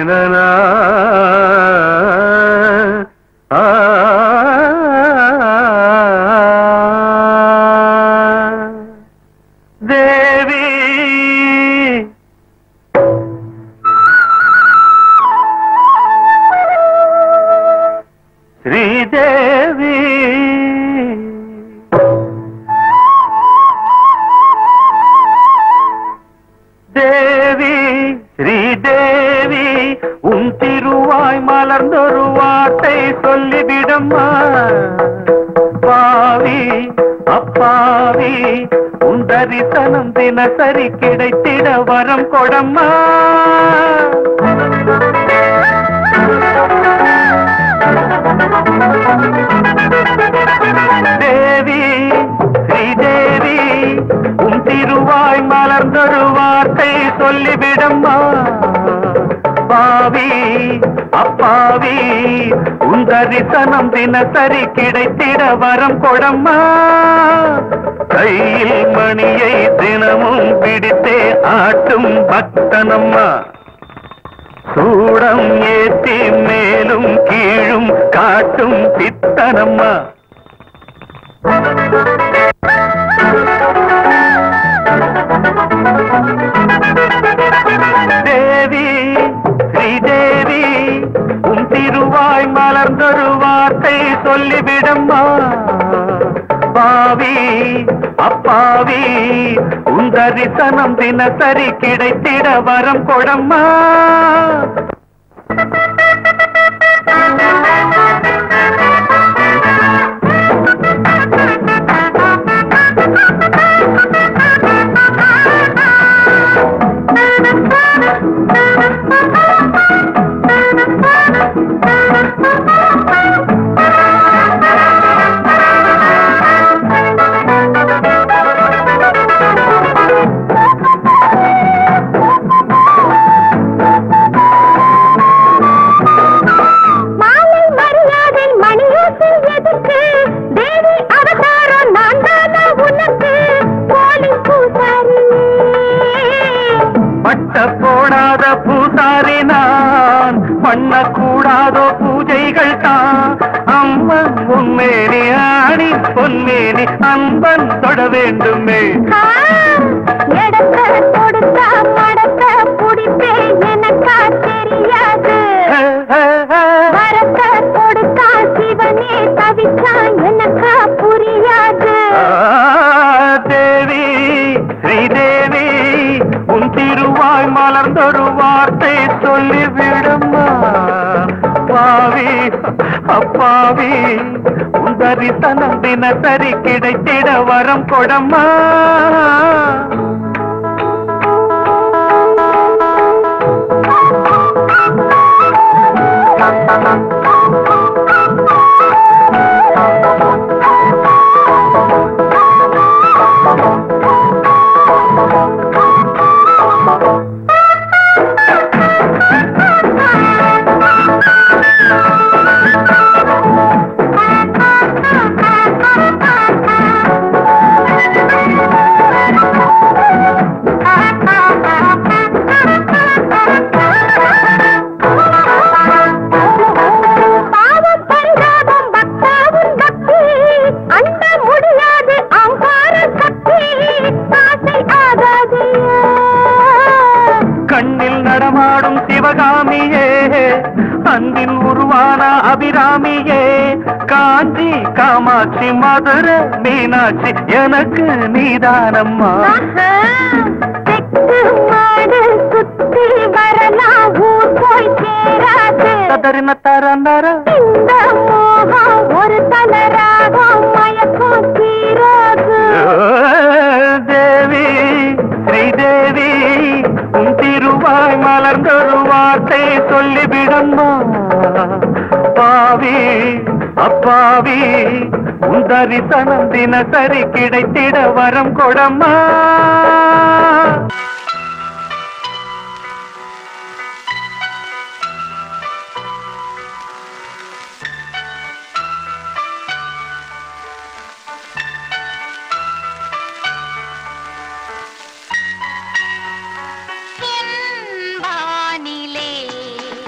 தினனா ஆ தேவி ஸ்ரீதேவி தேவி ஸ்ரீதேவி உன் திருவாய் மலர்ந்தொரு வார்த்தை சொல்லிவிடம்மா பாவி அப்பாவி உன் தரிசனம் தினசரி கிடைத்திட வரம் கொடம்மா தேவி ஸ்ரீதேவி உன் திருவாய் மலர்ந்தொரு வார்த்தை சொல்லிவிடம்மா பாவி அப்பாவி உன் தரிசனம் தினசரி கிடைத்திட வரம் கொடம்மா கையில் மணியை தினமும் பிடித்தே ஆட்டும் பக்தனம்மா சூடம் ஏத்தி மேலும் கீழும் காட்டும் பித்தனம்மா தேவி ஸ்ரீதேவி உன் திருவாய் மலர்ந்தொரு வார்த்தை சொல்லிவிடம்மா பாவி அப்பாவி உன் தரிசனம் தினசரி கிடைத்திட வரம் கொடம்மா மாலை மரியாதை மணியோசை எதுக்கு தேவி அவதாரம் நான் தானா உனக்கு போலி பூசாரி பட்ட போடாத பூசாரி நான் பண்ணக்கூடாதோ பூஜைகள் தான் அம்மன் உன்மேனி ஆணி பொன்மேனி அன்பன் தொட வேண்டுமே ஆ, இடத்த கொடுத்தா மடத்த புடிப்பே எனக்கா தெரியாது ஹே, ஹே, ஹே. வரத்த கொடுத்தா சிவனே தவிச்சா எனக்கா புரியாது ஆ, தேவி ஸ்ரீதேவி உன் திருவாய் மலர்ந்தொரு வார்த்தை சொல்லிவிடம்மா பாவி அப்பாவி உன் தரிசனம் தினசரி கிடைத்திட வரம் கொடம்மா பாவம் பரிதாபம் பக்தாவும் பக்தி அண்ட முடியாது அங்கார சக்தி ஆசை ஆகாது கண்ணில் நடமாடும் சிவகாமியே அன்பின் உருவான அபிராமியே காஞ்சி காமாட்சி மதுரை மீனாட்சி எனக்கு நீதானம்மா ஆஹா, தெக்கு மாடு சுத்தி வரலாம் ஊர் போய் சேராது ததறின தரந்தர இந்த மோகம் ஒரு தலராகம் மயக்கம் தீராது தேவி ஸ்ரீதேவி உன் திருவாய் மலர்ந்தொரு வார்த்தை சொல்லிவிடம்மா பாவி அப்பாவி உன் தரிசனம் தினசரி கிடைத்திட வரம் கொடம்மா வானிலே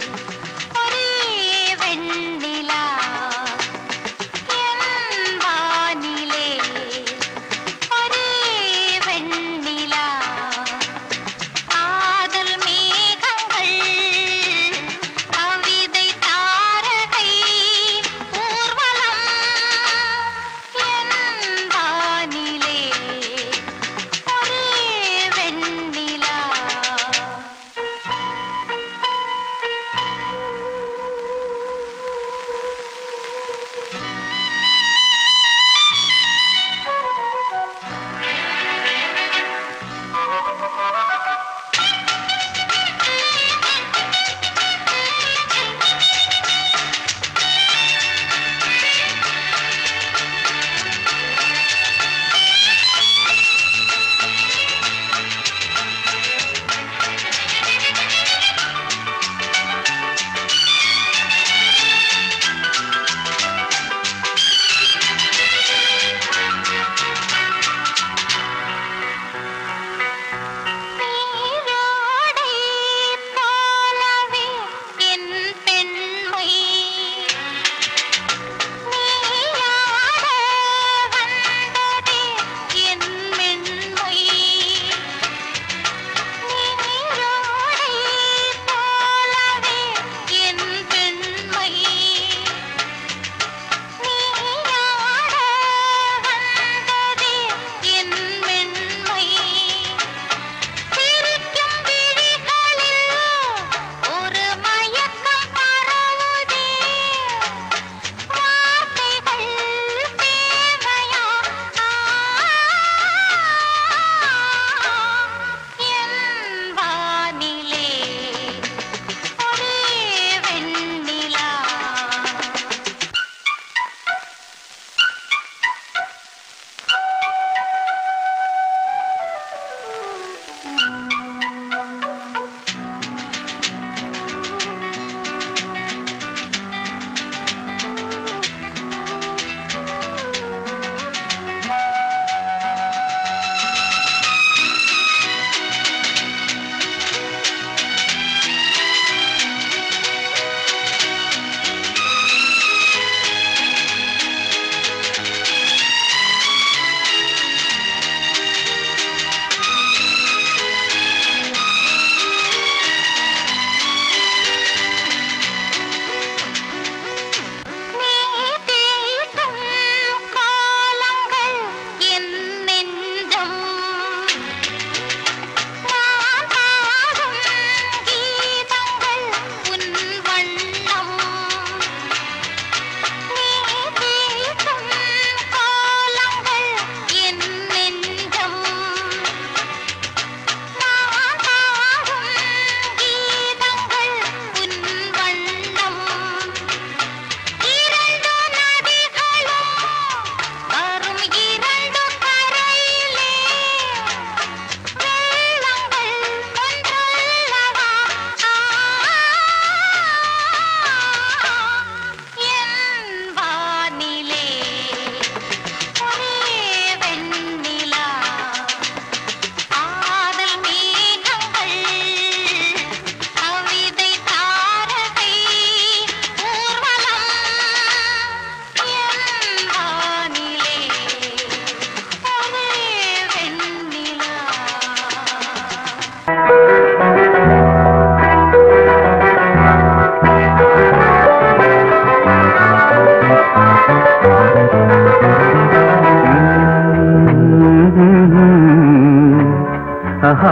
ஆஹா,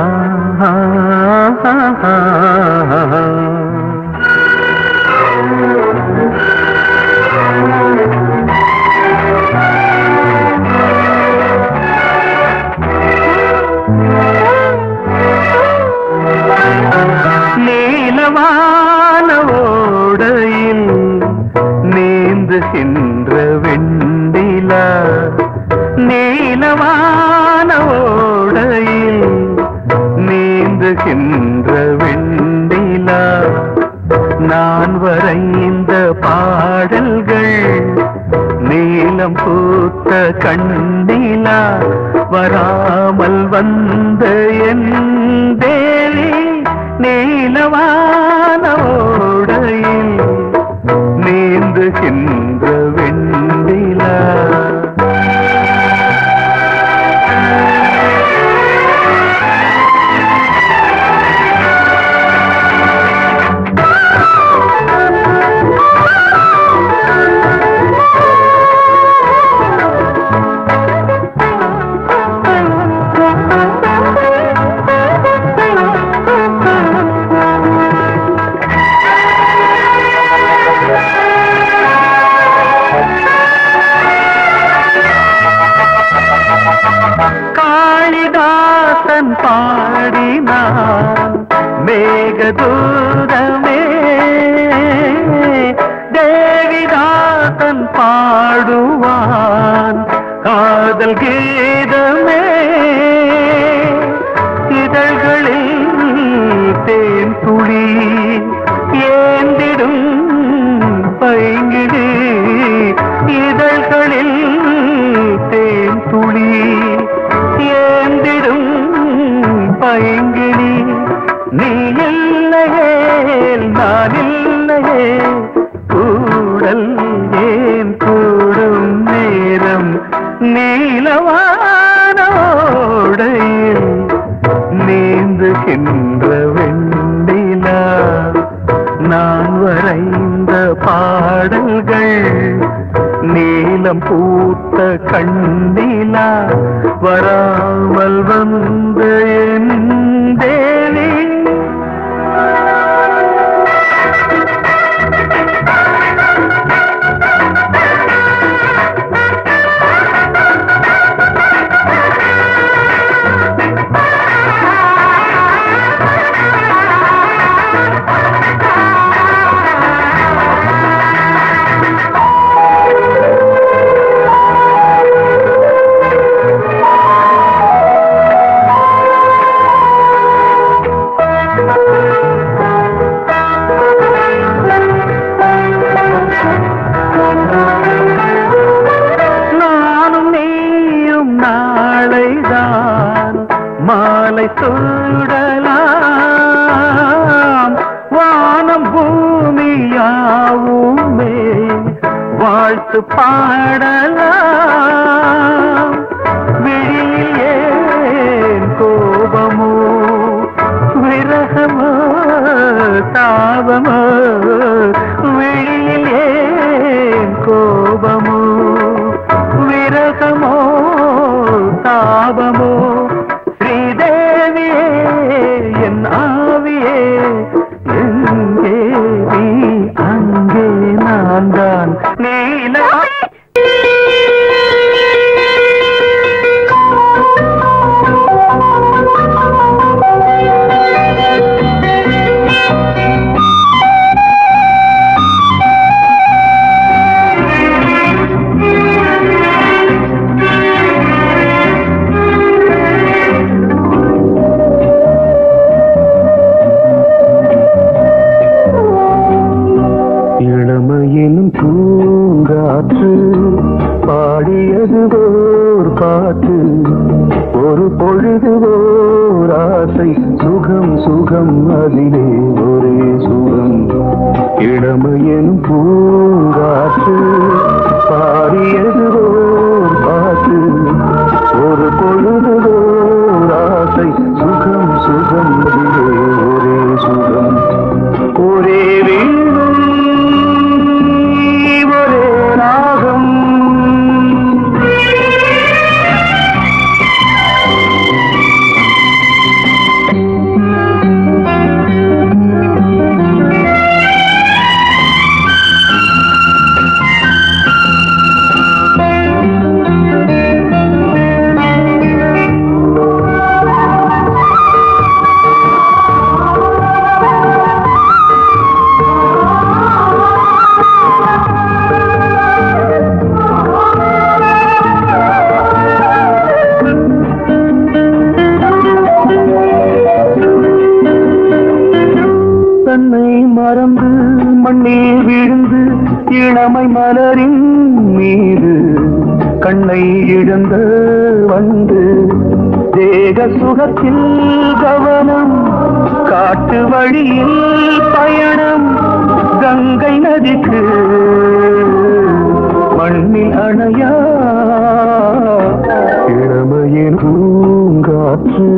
ஆஹா. நீலவான ஓடையில் நீந்துகின்ற வெண்டிலா நீலவான ஓடையில் நீந்துகின்ற வெண்டிலா நான் வரைந்த பாடல்கள் நீலம் பூத்த கண்ணிலா வராமல் வந்த என் தேவி நீலவான ஓடையில் நீந்துகின்ற வெண்ணிலா காளிதாசன் பாடினான் மேகதூதமே தேவிதாசன் பாடுவான் காதல் கீதமே இதழ்களில் தேன் துளி ஏந்திடும் பைங்கிடி இதழ்களில் தேன் துளி ஏந்திடும் பைங்கிடி நீ இல்லையே நான் இல்லையே கூடல் ஏன் கூடும் நேரம் நீலவானோடையில் நீந்துகின்ற வெண்டிலா நான் வரைந்த பாடல்கள் நீலம் பூத்த கண்ணிலா வராமல் வந்த என் தேவி நானும் நீயும் நாளைதான் மாலை சூடலாம் வானம் பூமியாவுமே வாழ்த்து பாடலாம் விழியில் ஏன் கோபமோ விரகமோ தாபமோ விழியில் ஏன் கோபமோ விரகமோ தாபமோ ஸ்ரீதேவியே என் ஆவியே எங்கே நீ அங்கே நான் தான் நீல இளமையினும் பூங்காற்று பாடியது ஓர் பாட்டு ஒரு பொழுது ஓர் ஆசை சுகம் சுகம் அதிலே ஒரே சுகம் இளமையினும் பூங்காற்று பாடியது ஓர் பாட்டு ஒரு பொழுது ஓர் ஆசை சுகம் சுகம் அதிலே ஒரே சுகம் ஒரே வீடும் ஒரே ராகம் இளமை மலரின் மீது கண்ணை இழந்த வந்து தேக சுகத்தில் கவனம் காட்டு வழியில் பயணம் கங்கை நதிக்கு மண்ணில் அணையா இளமையின் பூங்காற்று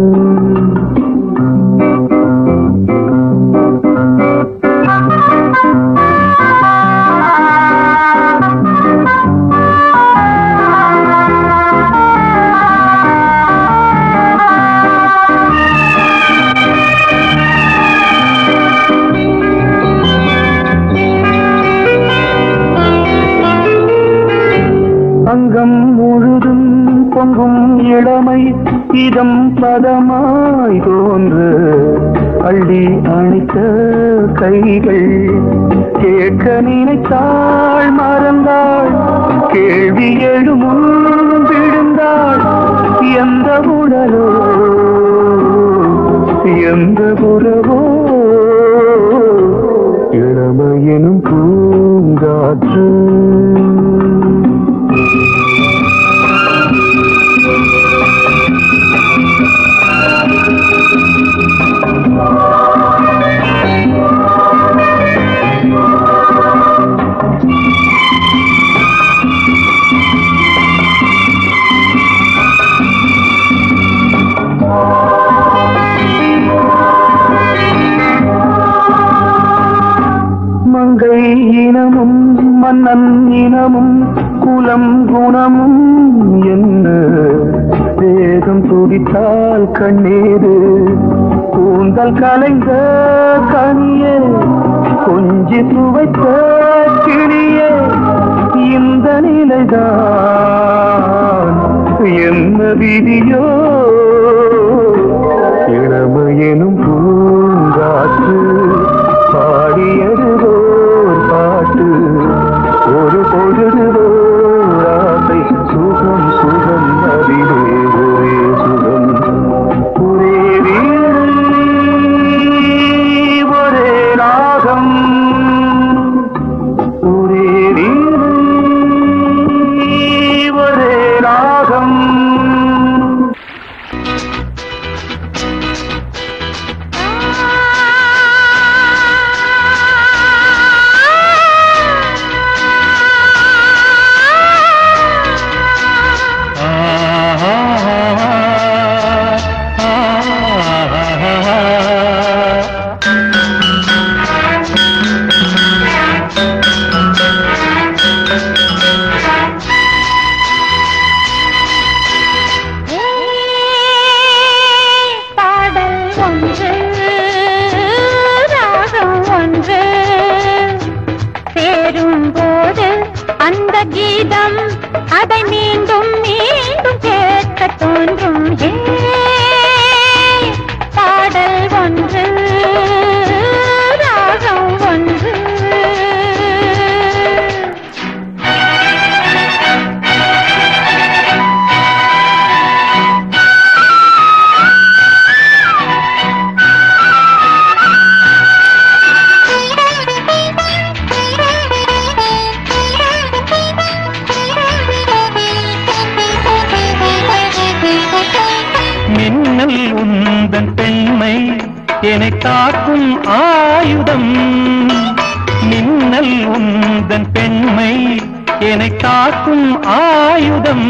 அங்கம் முழுதும் பொங்கும் இளமை இதம் பதமாய் தோன்று அள்ளி அணைத்த கைகள் கேட்க நினைத்தாள் மறந்தாள் கேள்வி எழும் முன் விழுந்தாள் எந்த உடலோ எந்த உறவோ இளமையெனும் பூங்காற்று மங்கை இனமும் மன்னன் இனமும் குலம் குணமும் என்ன வேகம் துடித்தால் கண்ணீரு கூந்தல் கலைந்த கனியே கொஞ்சி துவைத்த கிளியே இந்த நிலைதான் என்ன விதியோ இளமையெனும் பூங்காற்று பாடியது ஓர் பாட்டு ஒரு பொழுது ஓர் ஆசை சுகம் சுகம் அதிலே ஒரே சுகம் ஒரே வீடு ஒரே ராகம் ஒரே வீடு ஒரே ராகம் பாடல் ஒன்று ராகம் ஒன்று சேரும் போது அந்த கீதம் அதை மீண்டும் மீண்டும் கேட்க தோன்றும் ஏ பாடல் ஒன்று ராகம் ஒன்று மின்னல் உந்தன் பெண்மை என்னை தாக்கும் ஆயுதம் மின்னல் உந்தன் பெண்மை என்னை தாக்கும் ஆயுதம்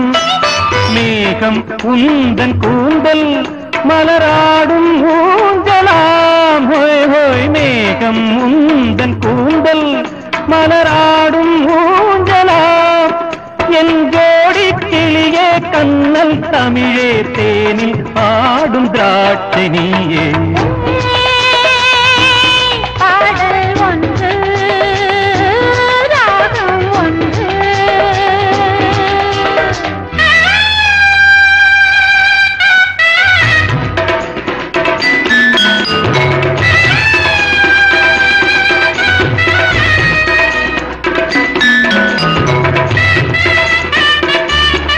மேகம் உந்தன் கூந்தல் மலராடும் ஊஞ்சலாம் ஹோய் ஹோய் மேகம் உந்தன் கூந்தல் மலராடும் ஊஞ்சலாம் என் ஜோடி கிளியே கண்ணல் தமிழே தேனில் ஆடும் திராட்சை நீயே பாடல் ஒன்று ராகம் ஒன்று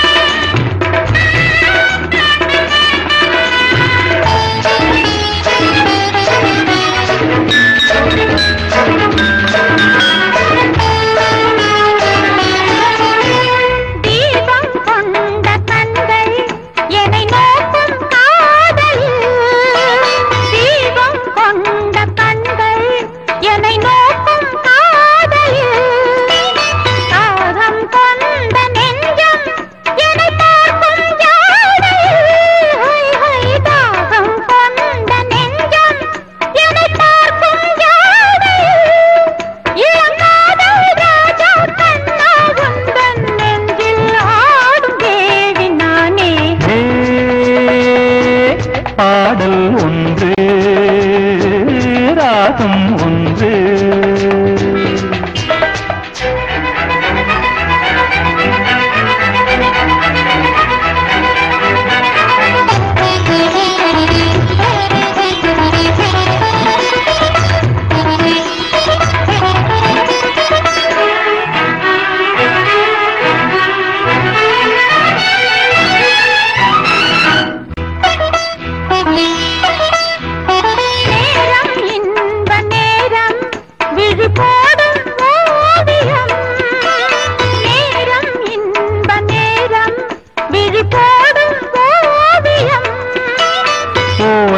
Thank you.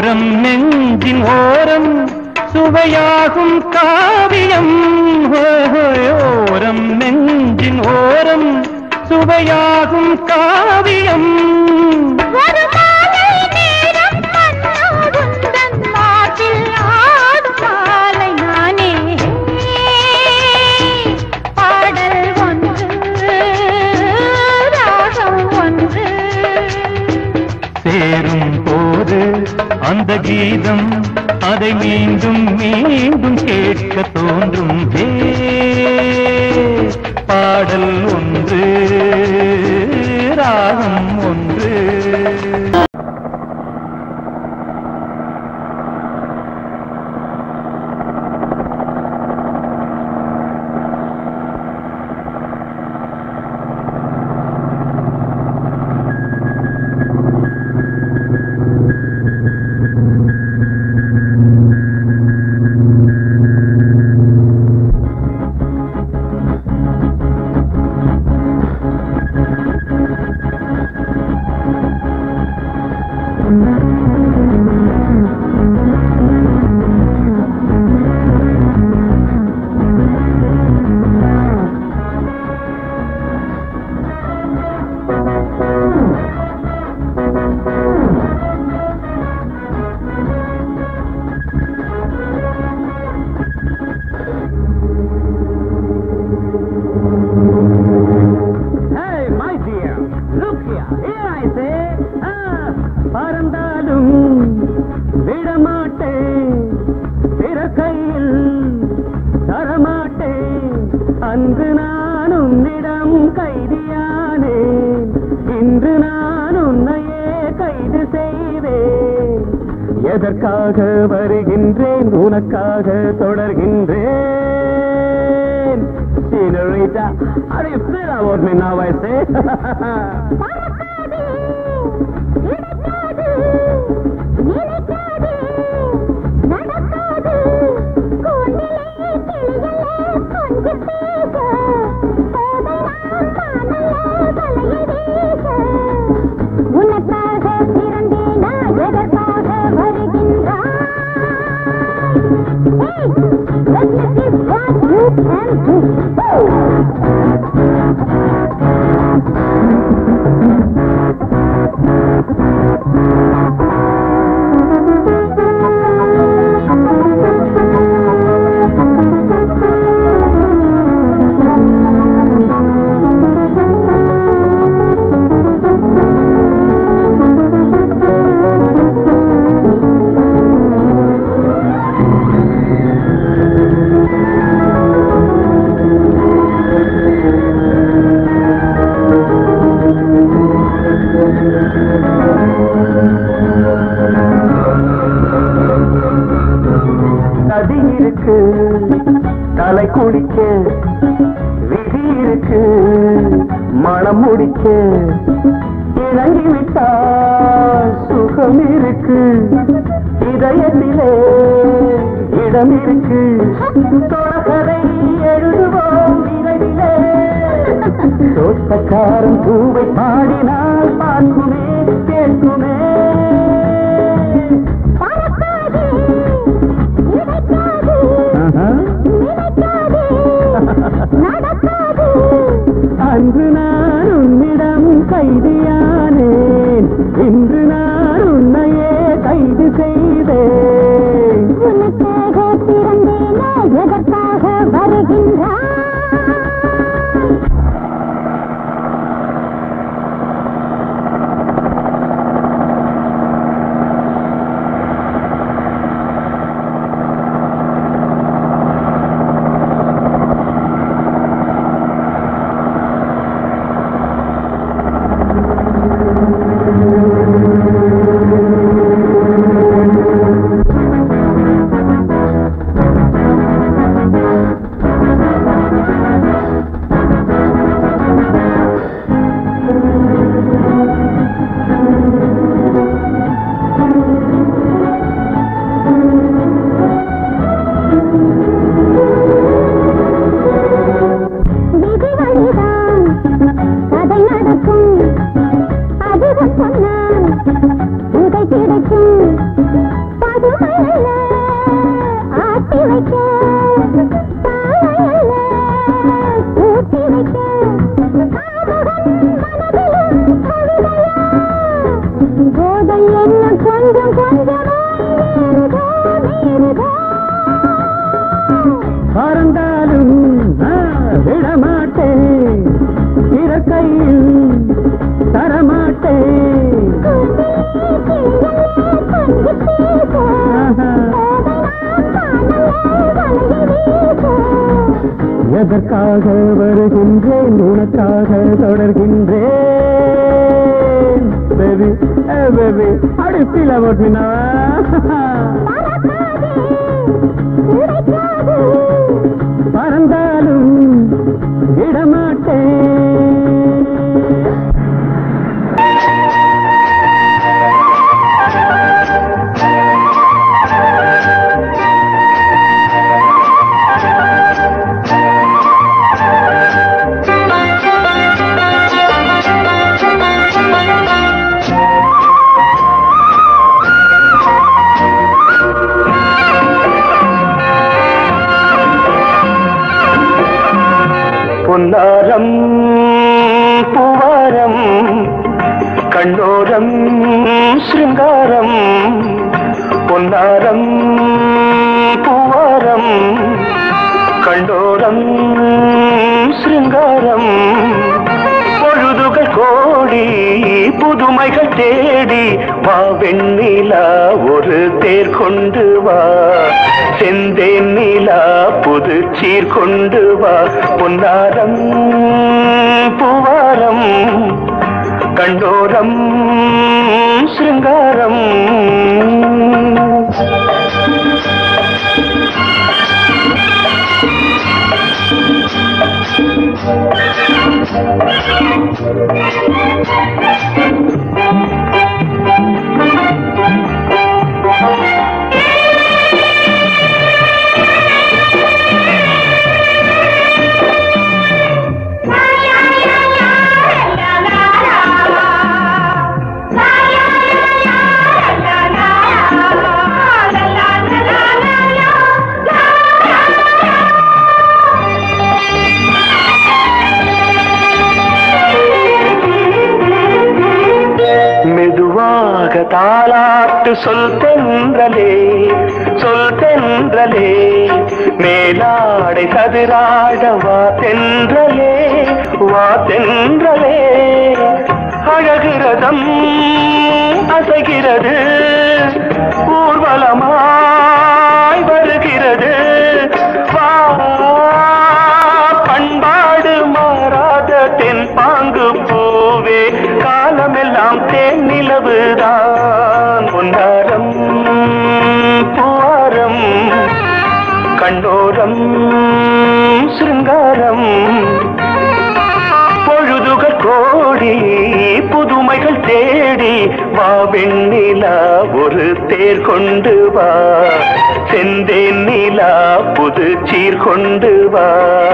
ஓரம் நெஞ்சின் ஓரம் சுவையாகும் காவியம் ஹோய் ஹோய் ஓரம் நெஞ்சின் ஓரம் சுவையாகும் காவியம் ஒரு மாலை நேரம் மன்னோடுந்தன் மார்பில் ஆடும் மாலை நானே பாடல் ஒன்று ராகம் ஒன்று சேரும் போது அந்த கீதம் அதை மீண்டும் மீண்டும் கேட்க தோன்றும் ஹே பாடல் ஒன்று ராகம் ஒன்று Hey, my dear, look here. Here I say, ah, பறந்தாலும் விடமாட்டேன் பிற கையில் தரமாட்டேன் அன்று நான் உன்னிடம் கைதியானேன் இன்று நான் உன்னையே கைது செய்வேன் எதற்காக வருகின்றேன் உனக்காக தொடர்கின்றேன் Senorita, how do you feel about me now, I say? பறக்காதே, இணைக்காதே, நினைக்காதே, நடக்காதே, கூண்டிலே கிளிகளே கொஞ்சம் பேச, போதை நாம் காணல தலையை வீச. உனக்காக பிறந்தேனா, எதற்காக வருகின்றாய்? Hey, let me see what you can do. Woo! நதி இருக்கு தலை குடிக்க விதி இருக்கு மனம் முடிக்க இறங்கி விட்டால் சுகம் இருக்கு இதயத்திலே இடம் இருக்கு தொடர்கதை எழுதுவோம் விரைவிலே தோட்டக்காரன் பூவை பாடினால் பார்க்குமே கேட்குமே பறக்காதே, இணைக்காதே, ஆஹா. நினைக்காதே, நடக்காதே. அன்று நான் உன்னிடம் கைதியானேன் இன்று நான் உன்னையே கைது செய்தேன் உனக்காக பிறந்தேனா, எதற்காக வருகின்றாய் ஆ கிடைக்கும் பதுமையில ஆட்டி வைக்க தாழையில ஊட்டி வைக்க காமுகன் மனதிலும் கவிதையா போதை என்ன கொஞ்சம் கொஞ்சமாய் ஏறுதோ மீறுதோ பறந்தாலும் ஆ, விடமாட்டேன் இறக்கையில் தரமாட்டேன் எதற்காக வருகின்றேன் உனக்காக தொடர்கின்றேன் பேபி பேபி அடுப்பில போட்டினா பறந்தாலும் விடமாட்டேன் பொன்னாரம் பூவாரம் கண்ணோரம் சிருங்காரம் பொன்னாரம் பூவாரம் கண்டோரம் சிருங்காரம் பொழுதுகள் கோடி புதுமைகள் தேடி வா வெண்ணிலா ஒரு தேர் கொண்டு வா செந்தேன் நிலா புது சீர் கொண்டு வா பொன்னாரம் பூவாரம் கண்டோரம் சிருங்காரம் மெதுவாக தாளாட்டு சொல் தென்றலே சொல் தென்றலே மேலாடை கதிராட வா தென்றலே வா தென்றலே அழகிறதம் அசைகிறது ஊர்வலமாய் வருகிறது வா பண்பாடு மாறாத தென் பாங்கு பூவே காலமெல்லாம் தேன் நிலவுதான் பொன்னாரம் பூவாரம் கண்டோரம் சிருங்காரம் பொழுதுகள் கோடி புதுமைகள் தேடி வா வெண்ணிலா ஒரு தேர் கொண்டு வா செந்தேன் நிலா புது சீர் கொண்டு வா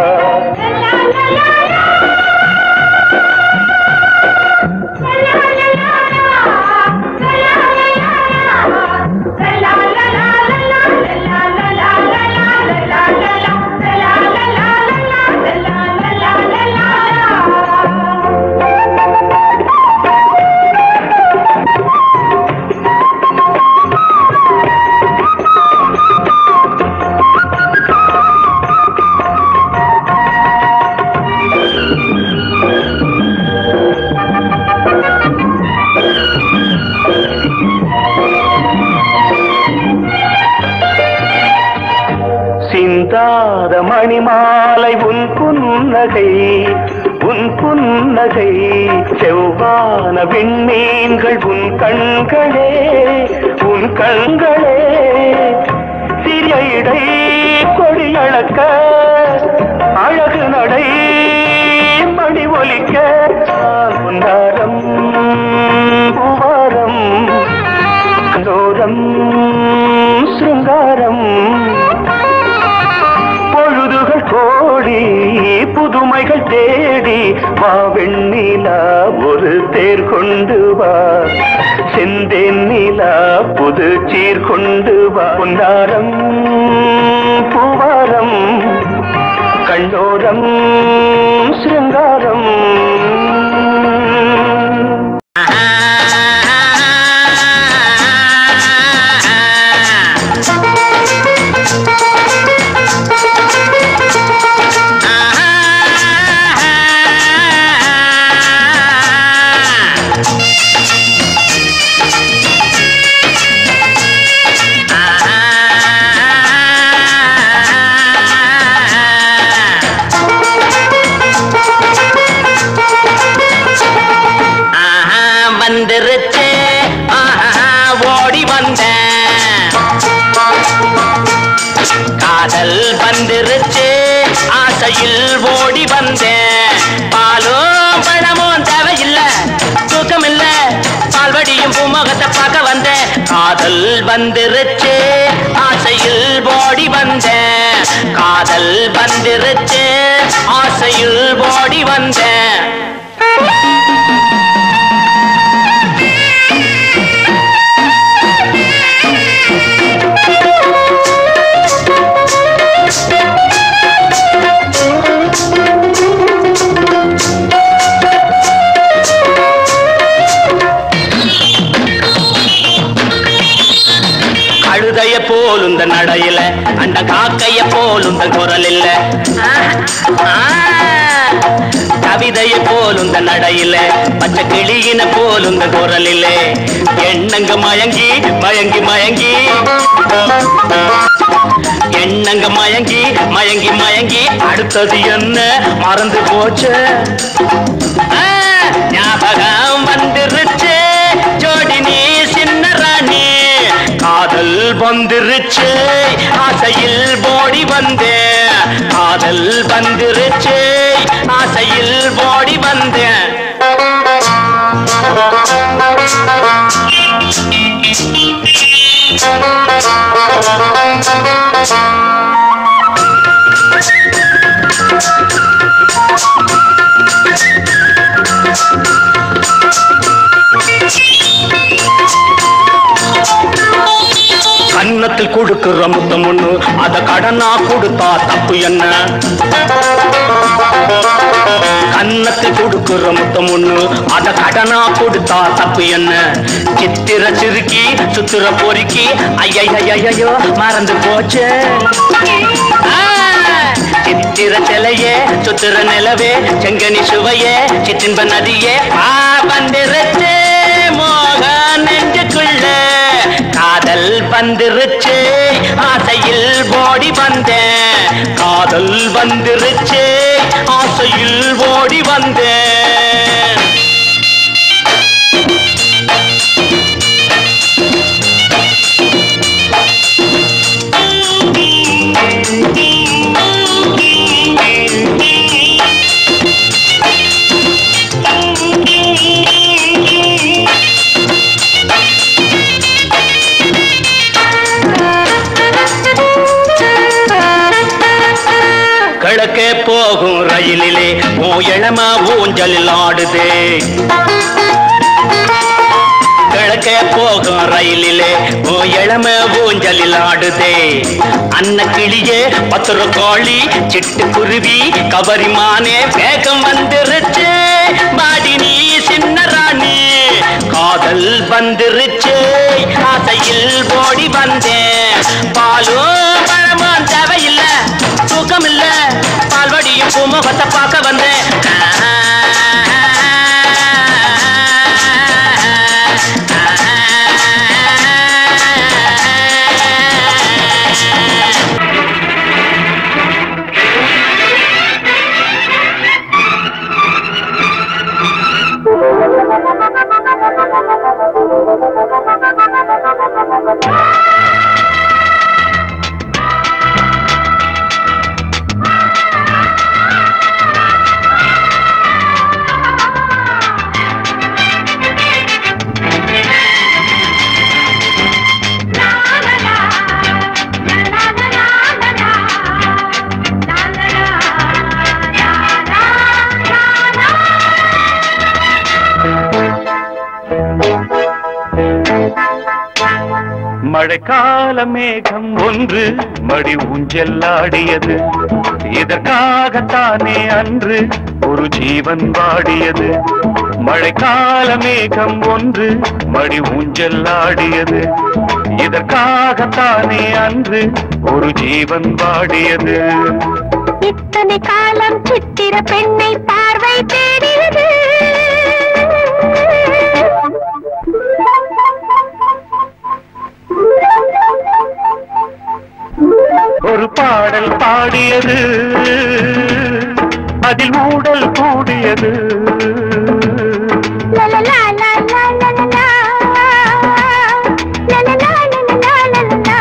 சிந்தாத மணிமாலை உன் புன்னகை உன் புன்னகை செவ்வான விண்மீன்கள் உன் கண்களே உன் கண்களே சிறிய இடை கொடியளக்க அழகு நடை மணி ஒலிக்க பொன்னாரம் பூவாரம் கண்டோரம் சிருங்காரம் பொழுதுகள் கோடி புதுமைகள் தேடி வா வெண்ணிலா ஒரு தேர் கொண்டு வா செந்தேன் நிலா புது சீர் கொண்டு வா பொன்னாரம் பூவாரம் கண்ணோரம் சிருங்காரம் ஆஹா, வந்துருச்சு ஆஹா, ஓடி வந்தேன் காதல் வந்துருச்சு ஆசையில் ஓடி வந்தேன் பாலும் பழமும் தேவையில்ல தூக்கம் இல்ல பால்வடியும் பூமுகத்தை பார்க்க வந்தேன் காதல் வந்துருச்சு ஆசையில் ஓடி வந்தேன் காதல் வந்துருச்சு ஆசையில் ஓடி வந்தேன் கழுதைய போல் இந்த நடையில அந்த காக்கைய போல் இந்த குரல் இல்ல கவிதைய போல் இந்த நடையில பச்சை கிளியின போல் இந்த குரல் இல்ல எண்ணங்க மயங்கி மயங்கி மயங்கி எண்ணங்க மயங்கி மயங்கி மயங்கி அடுத்தது என்ன மறந்து போச்சு ஆ, ஞாபகம் வந்துருச்சு ஜோடி நீ சின்ன ராணி காதல் வந்துருச்சு ஆசையில் போடி வந்தேன் காதல் வந்துருச்சு ஆசையில் போடி வந்தேன் கன்னத்தில் கொடுக்கிற முத்தம் ஒண்ணு அத கடனா கொடுத்தா தப்பு என்ன கன்னத்தில் கொடுக்கிற முத்தம் ஒண்ணு அத கடனா கொடுத்தா தப்பு என்ன சித்திர சிறுக்கி சுத்திர பொறுக்கி ஐயையோ மறந்து போச்சு ஆ, சித்திர சிலையே சுத்திர நிலவே செங்கனி சுவையே சிற்றின்ப நதியே ஆ வந்திருச்சு மோக நெஞ்சுக்குள்ள காதல் வந்துருச்சு ஆசையில் ஓடி வந்தேன் காதல் வந்துருச்சு ஆசையில் ஓடி வந்தேன் கிழக்கே போகும் ரயிலிலே ஓ இளம ஊஞ்சலில் ஆடுதே கிழக்கே போகும் ரயிலிலே ஓ இளம ஊஞ்சலில் ஆடுதே அன்ன கிளியே பத்திர கோழி சிட்டுக்குருவி கவரிமானே வேகம் வந்துருச்சு பாடி நீ சின்ன ராணி காதல் வந்துருச்சு ஆசையில் ஓடி வந்தேன் பாலும் பழமும் தேவையில்ல தூக்கம் இல்ல பால்வடியும் பூமுகத்தை பார்க்க வந்தேன் மழைக்கால மேகம் ஒன்று மடி ஊஞ்செல்லாடியது இதற்காகத்தானே அன்று ஒரு ஜீவன் வாடியது மழைக்கால மேகம் ஒன்று மடி ஊஞ்செல்லாடியது இதற்காகத்தானே அன்று ஒரு ஜீவன் வாடியது இத்தனை காலம் சித்திர பெண்ணை பார்வை தேடியது ஒரு பாடல் பாடியது அதில் ஊடல் கூடியது லலலா, லலலா, லலலா. லலலா, லலலா, லலலா.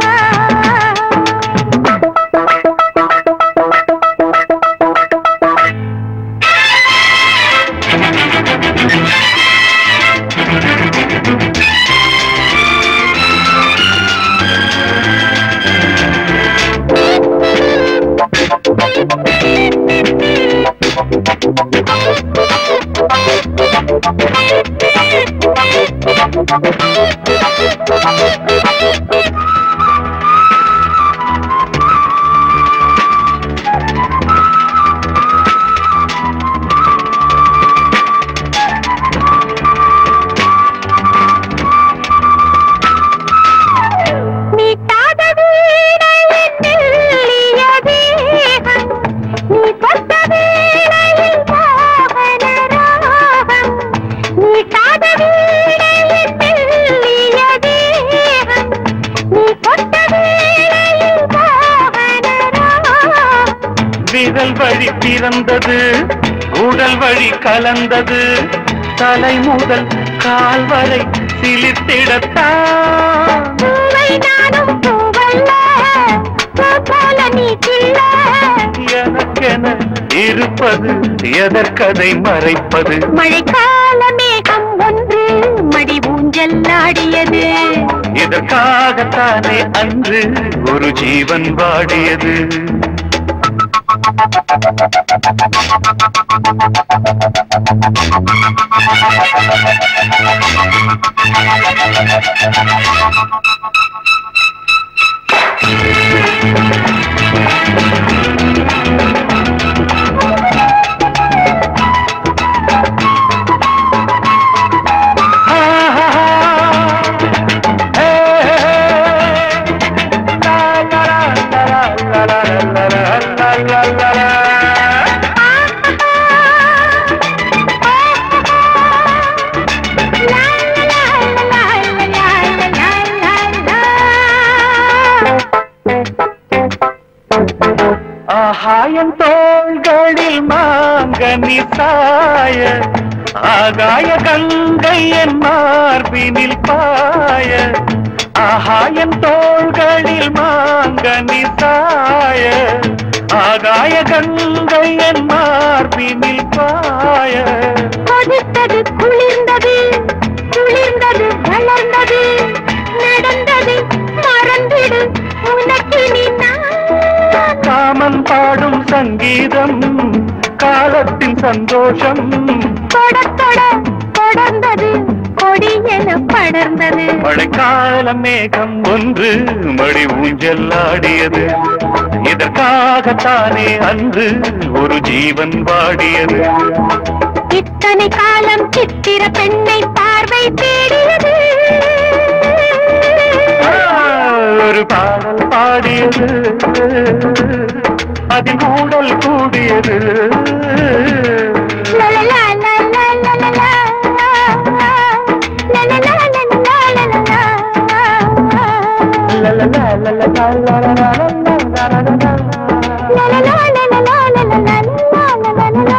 மீட்டாத வீணையின் மெல்லிய தேகம், நீ தொட்ட வேளையில் மோகன ராகம். மீட்டாத வீணையின் மெல்லிய தேகம், நீ தொட்ட வேளையில் மோகன ராகம். விரல் வழி பிறந்தது உடல் வழி கலந்தது தலை முதல் கால் வரை சிலிர்த்திடத்தான் பூவை நானும் பூவல்ல, பூ போல நீ கிள்ள எனக்கென இருப்பது எதற்கதை மறைப்பது மழைக்கால மேகம் ஒன்று மடி ஊஞ்சல் ஆடியது இதற்காகத்தானே அன்று ஒரு ஜீவன் வாடியது லா, லா, லா, லா, லா, லா, லா, லா. ஆகாயம் தோள்களில் மாங்கனி சாய ஆகாய கங்கை என் மார்பினில் பாய ஆகாயம் தோள்களில் மாங்கனி சாய ஆகாய கங்கை என் மார்பினில் பாய கொதித்தது குளிர்ந்தது குளிர்ந்தது வளர்ந்தது நடந்தது மறந்திடு உனக்கினி நான் காமன் பாடும் சங்கீதம் காலத்தின் சந்தோஷம் தொட தொட தொடர்ந்தது கொடி என படர்ந்தது மழைக்கால மேகம் ஒன்று மடி ஊஞ்சலாடியது இதற்காகத்தானே அன்று ஒரு ஜீவன் வாடியது இத்தனை காலம் சித்திர பெண்ணை பார்வை தேடியது ஆ, ஒரு பாடல் பாடியது அதில் ஊடல் கூடியது லலலா, லலலா, லலலா. லலலா, லலலா, லலலா. லலலா, லலலா, லலலா, லலலா. லலலா, லலலா, லலலா, லலலா.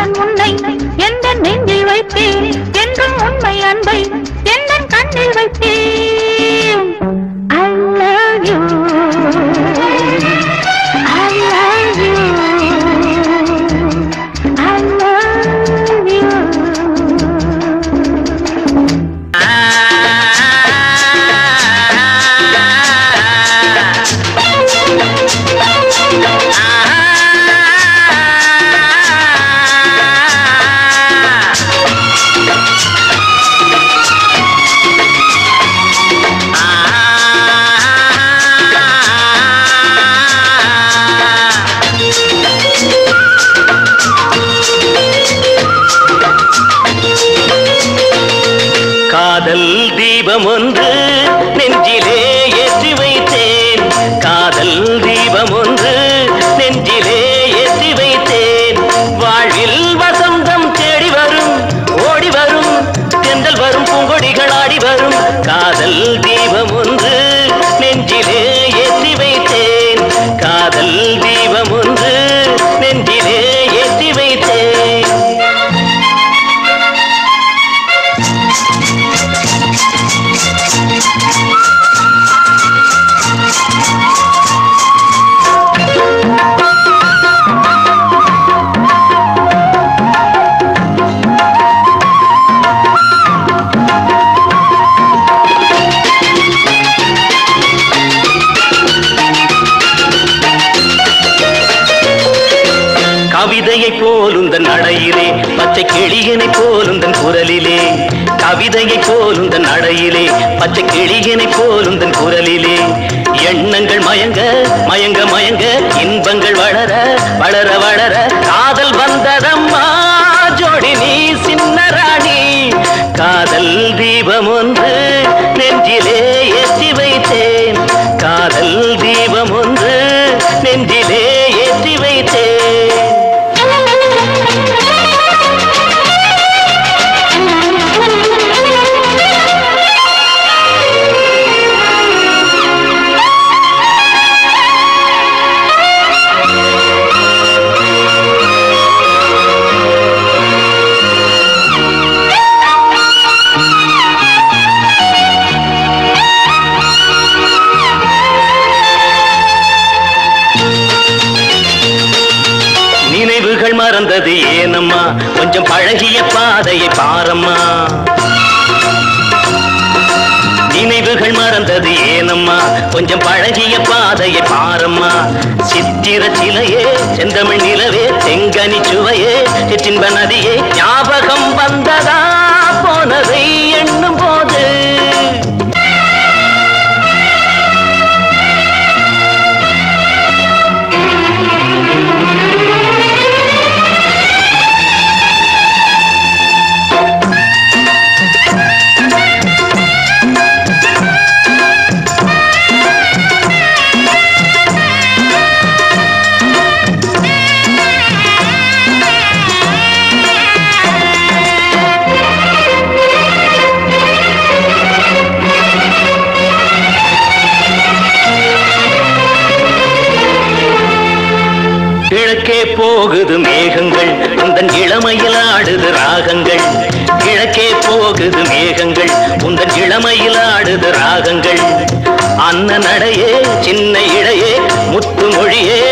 கண்ணன் உன்னை எந்த நெஞ்சில் வைத்தேன் என்றும் உண்மை அன்பை எந்த கண்ணில் வைத்தேன் I love you. I love you. I love you. காதல் தீபம் ஒன்று நெஞ்சிலே ஏற்றி வைத்தேன் காதல் தீபம் ஒன்று நெஞ்சிலே ஏற்றி வைத்தேன் வாழ்வில் வசந்தம் தேடி வரும் ஓடி வரும் தென்றல் வரும் பூங்கொடிகள் ஆடி வரும் காதல் தீபம் ஒன்று நெஞ்சிலே ஏற்றி வைத்தேன் காதல் தீபம் ஒன்று நெஞ்சிலே ஏற்றி வைத்தேன் கவிதையை போலுந்தன் நடையிலே பச்சை கிளியனை போலுந்தன் குரலிலே கவிதையை போலுந்தன் நடையிலே பச்சை கிளியனை போலுந்தன் குரலிலே எண்ணங்கள் மயங்க மயங்க மயங்க இன்பங்கள் வளர வளர வளர காதல் வந்ததம்மா ஜோடி நீ சின்ன ராணி காதல் தீபம் ஒன்று நெஞ்சிலே ஏற்றி வைத்தேன் காதல் தீபம் ஒன்று நெஞ்சிலே ஏற்றி வைத்தேன் நினைவுகள் மறந்தது ஏனம்மா கொஞ்சம் பழகிய பாதையை பாரம்மா நினைவுகள் மறந்தது ஏனம்மா கொஞ்சம் பழகிய பாதையை பாரம்மா சித்திர சிலையே செந்தமிழ் நிலவே செங்கனி சுவையே சிற்றின்ப நதியே ஞாபகம் வந்ததா போனதை எண்ணும் போது கிழக்கே போகுது மேகங்கள் உந்தன் இளமையில் ஆடுது ராகங்கள் கிழக்கே போகுது மேகங்கள் உந்தன் இளமையில் ஆடுது ராகங்கள் அன்ன நடையே சின்ன இடையே முத்து மொழியே